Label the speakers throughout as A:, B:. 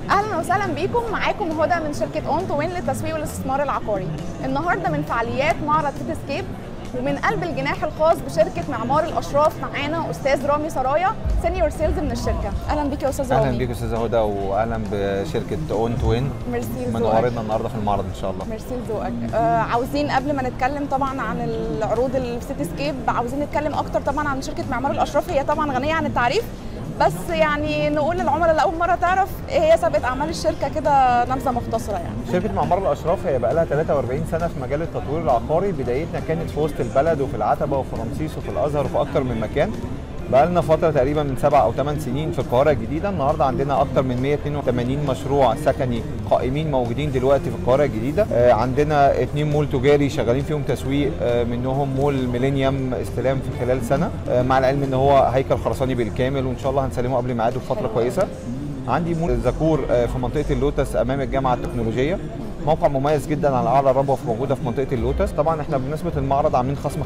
A: اهلا وسهلا بيكم معاكم هدى من شركه اون تو وين للتسويق والاستثمار العقاري النهارده من فعاليات معرض سيتيسكيب ومن قلب الجناح الخاص بشركه معمار الاشراف معانا استاذ رامي سرايا سينيور سيلز من الشركه اهلا بيك يا استاذ رامي
B: اهلا بيك استاذه هدى واهلا بشركه اون تو وين
A: ميرسي لذوقك
B: منورنا النهارده في المعرض ان شاء الله
A: ميرسي لذوقك آه عاوزين قبل ما نتكلم طبعا عن العروض السيتيسكيب عاوزين نتكلم اكتر طبعا عن شركه معمار الاشراف هي طبعا غنيه عن التعريف بس يعني نقول للعملاء اللي اول مره تعرف ايه هي سابقه اعمال الشركه كده نبذه مختصره يعني
B: شركه معمار الاشراف هي بقى لها 43 سنه في مجال التطوير العقاري بدايتنا كانت في وسط البلد وفي العتبه وفي رمسيس وفي الازهر وفي اكتر من مكان بقى لنا فتره تقريبا من سبع او ثمان سنين في القاهره الجديده النهارده عندنا اكتر من 182 مشروع سكني قائمين موجودين دلوقتي في القاهره الجديده آه، عندنا اثنين مول تجاري شغالين فيهم تسويق آه، منهم مول ميلينيوم استلام في خلال سنه آه، مع العلم ان هو هيكل خرساني بالكامل وان شاء الله هنسلمه قبل ميعاده بفتره كويسه عندي مول زاكور آه، في منطقه اللوتس امام الجامعه التكنولوجيه موقع مميز جدا على اعلى ربوه في موجوده في منطقه اللوتس طبعا احنا بمناسبه المعرض عاملين خصم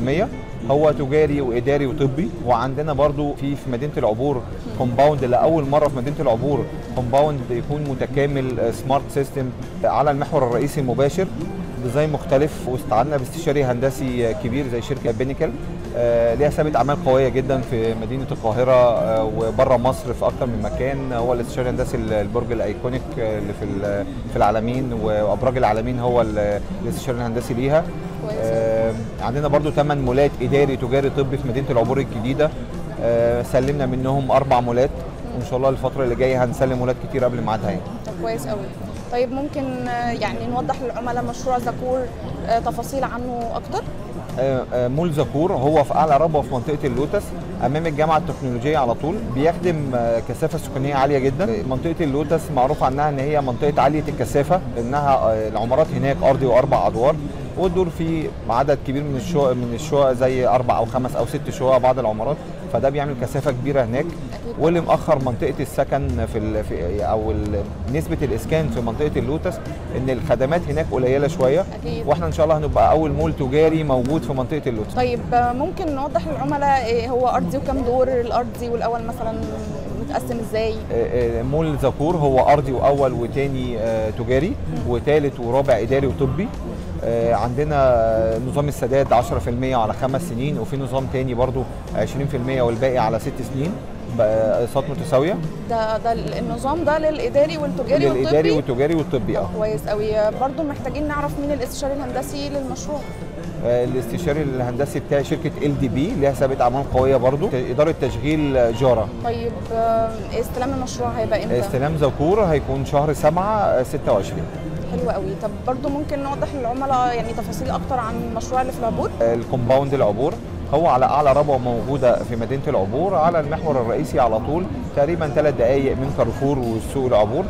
B: 5% هو تجاري واداري وطبي وعندنا برضو في في مدينه العبور كومباوند لاول مره في مدينه العبور كومباوند يكون متكامل آه، سمارت سيستم على المحور الرئيسي المباشر ديزاين مختلف واستعنا باستشاري هندسي آه، كبير زي شركه بينيكل آه، ليها سابقه اعمال قويه جدا في مدينه القاهره آه، وبره مصر في اكتر من مكان هو الاستشاري الهندسي البرج الايكونيك آه، اللي في ال- في العالمين وابراج العالمين هو ال- الاستشاري الهندسي ليها
A: كويس.
B: آه، عندنا برضو 8 مولات اداري تجاري طبي في مدينه العبور الجديده آه، سلمنا منهم اربع مولات وان شاء الله الفتره اللي جايه هنسلم مولات كتير قبل ميعادها يعني.
A: طب كويس قوي طيب ممكن آه، يعني نوضح للعملاء مشروع زاكور آه، تفاصيل عنه اكتر
B: آه، آه، مول زاكور هو في اعلى ربوه في منطقه اللوتس امام الجامعه التكنولوجيه على طول بيخدم آه، كثافه سكانيه عاليه جدا منطقه اللوتس معروف عنها ان هي منطقه عاليه الكثافه انها آه، العمارات هناك ارضي واربع ادوار والدور فيه عدد كبير من الشقق من الشقق زي اربع او خمس او ست شقق بعض العمارات فده بيعمل كثافه كبيره هناك
A: أكيد.
B: واللي مأخر منطقه السكن في, ال... في او ال... نسبه الاسكان في منطقه اللوتس ان الخدمات هناك قليله شويه
A: اكيد
B: واحنا ان شاء الله هنبقى اول مول تجاري موجود في منطقه اللوتس
A: طيب آه، ممكن نوضح للعملاء إيه هو ارضي وكم دور الارضي والاول مثلا متقسم ازاي
B: آه، آه، مول زاكور هو ارضي واول وتاني آه، تجاري وتالت ورابع اداري وطبي آه، عندنا آه، نظام السداد 10% على خمس سنين وفي نظام تاني برضو 20% والباقي على ست سنين بقى اقساط متساويه
A: ده ده النظام ده للاداري والتجاري
B: للاداري
A: والطبي
B: والتجاري والطبي اه
A: كويس قوي برضو محتاجين نعرف مين الاستشاري الهندسي للمشروع
B: آه، الاستشاري الهندسي بتاع شركه ال دي بي ليها سابقه اعمال قويه برضو اداره تشغيل جاره
A: طيب آه، استلام المشروع هيبقى امتى
B: استلام زاكور هيكون شهر 7 26
A: حلو قوي طب برضو ممكن نوضح للعملاء يعني تفاصيل اكتر عن المشروع اللي في العبور
B: الكومباوند العبور هو على اعلى ربوه موجوده في مدينه العبور على المحور الرئيسي على طول تقريبا ثلاث دقائق من كارفور والسوق العبور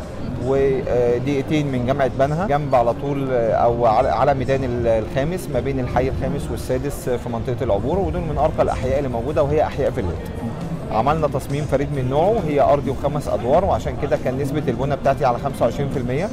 B: ودقيقتين من جامعه بنها جنب على طول او على على ميدان الخامس ما بين الحي الخامس والسادس في منطقه العبور ودول من ارقى الاحياء اللي موجوده وهي احياء فيلات عملنا تصميم فريد من نوعه هي ارضي وخمس ادوار وعشان كده كان نسبه البنى بتاعتي على 25%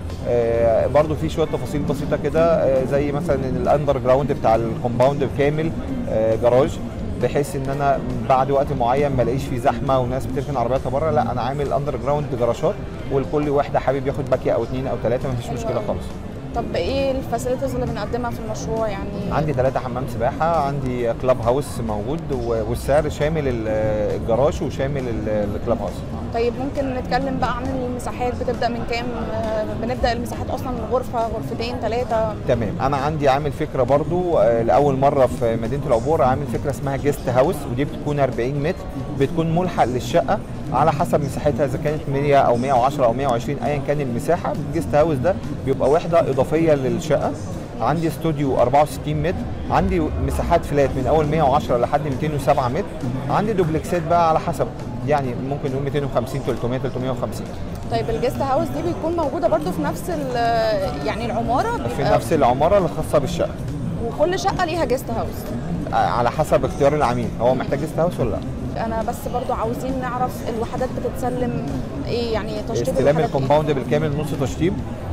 B: آه، برضو في شويه تفاصيل بسيطه كده آه، زي مثلا ان الاندر جراوند بتاع الكومباوند كامل آه، جراج بحيث ان انا بعد وقت معين ما الاقيش فيه زحمه وناس بتركن عربياتها بره لا انا عامل اندر جراوند جراشات ولكل واحده حابب ياخد باكيه او اثنين او ثلاثه مفيش
A: حلو
B: مشكله
A: أوي.
B: خالص
A: طب ايه الفاسيلتيز اللي بنقدمها في المشروع يعني
B: عندي ثلاثة حمام سباحة عندي كلاب هاوس موجود و- والسعر شامل ال- الجراج وشامل ال- الكلاب هاوس
A: طيب ممكن نتكلم بقى عن المساحات بتبدا من كام آه، بنبدا المساحات اصلا من غرفه غرفتين ثلاثه
B: تمام انا عندي عامل فكره برضو آه، لاول مره في مدينه العبور عامل فكره اسمها جيست هاوس ودي بتكون 40 متر بتكون ملحق للشقه على حسب مساحتها اذا كانت 100 او 110 او 120 ايا كان المساحه الجيست هاوس ده بيبقى وحده اضافيه للشقه عندي استوديو 64 متر عندي مساحات فلات من اول 110 لحد 207 متر عندي دوبلكسات بقى على حسب يعني ممكن نقول 250 300 350
A: طيب الجيست هاوس دي بيكون موجوده برضو في نفس ال- يعني العماره
B: في
A: بيبقى-
B: نفس العماره الخاصه بالشقه
A: وكل شقه ليها جيست هاوس
B: على حسب اختيار العميل هو محتاج جيست هاوس ولا لا
A: انا بس برضو عاوزين نعرف الوحدات بتتسلم ايه يعني تشطيب
B: استلام
A: الوحدات إيه؟
B: الكومباوند بالكامل نص تشطيب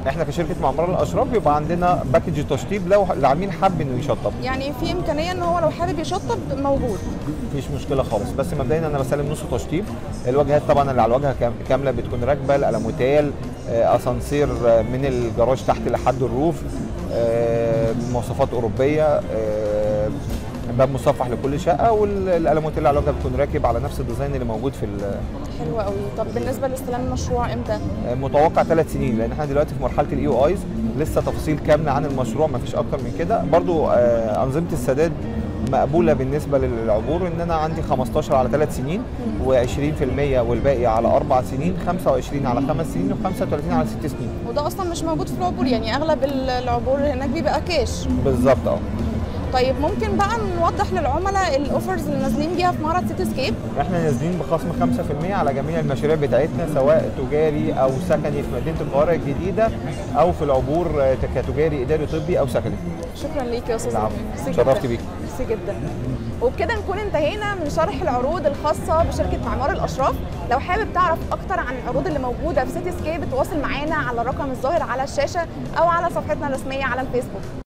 B: احنا كشركه معمار الاشراف بيبقى عندنا باكج تشطيب لو العميل حب انه يشطب
A: يعني في امكانيه ان هو لو حابب يشطب موجود
B: مفيش مشكله خالص بس مبدئيا انا بسلم نص تشطيب الواجهات طبعا اللي على الواجهه كام- كامله بتكون راكبه الالموتال آه، اسانسير آه، من الجراج تحت لحد الروف آه، مواصفات اوروبيه آه، باب مصفح لكل شقه والالموتال اللي على الواجهه بتكون راكب على نفس الديزاين اللي موجود في ال-
A: حلو قوي طب بالنسبه لاستلام المشروع امتى
B: متوقع ثلاث سنين لان احنا دلوقتي في مرحله الاي او ايز لسه تفاصيل كامله عن المشروع ما فيش اكتر من كده برضو آه، انظمه السداد مقبوله بالنسبه للعبور ان انا عندي 15 على ثلاث سنين و20% والباقي على اربع سنين 25 على خمس سنين و35 على ست سنين
A: وده اصلا مش موجود في العبور يعني اغلب العبور هناك بيبقى كاش
B: بالظبط اه
A: طيب ممكن بقى نوضح للعملاء الاوفرز اللي نازلين بيها في معرض سيتي سكيب
B: احنا نازلين بخصم 5% على جميع المشاريع بتاعتنا سواء تجاري او سكني في مدينه القاهره الجديده او في العبور آه، كتجاري اداري طبي او سكني
A: شكرا ليك يا استاذ
B: العفو.
A: رامي. ميرسي
B: شرفت
A: جداً.
B: بيك.
A: ميرسي جدا وبكده نكون انتهينا من شرح العروض الخاصه بشركه معمار الاشراف لو حابب تعرف اكتر عن العروض اللي موجوده في سيتي سكيب تواصل معانا على الرقم الظاهر على الشاشه او على صفحتنا الرسميه على الفيسبوك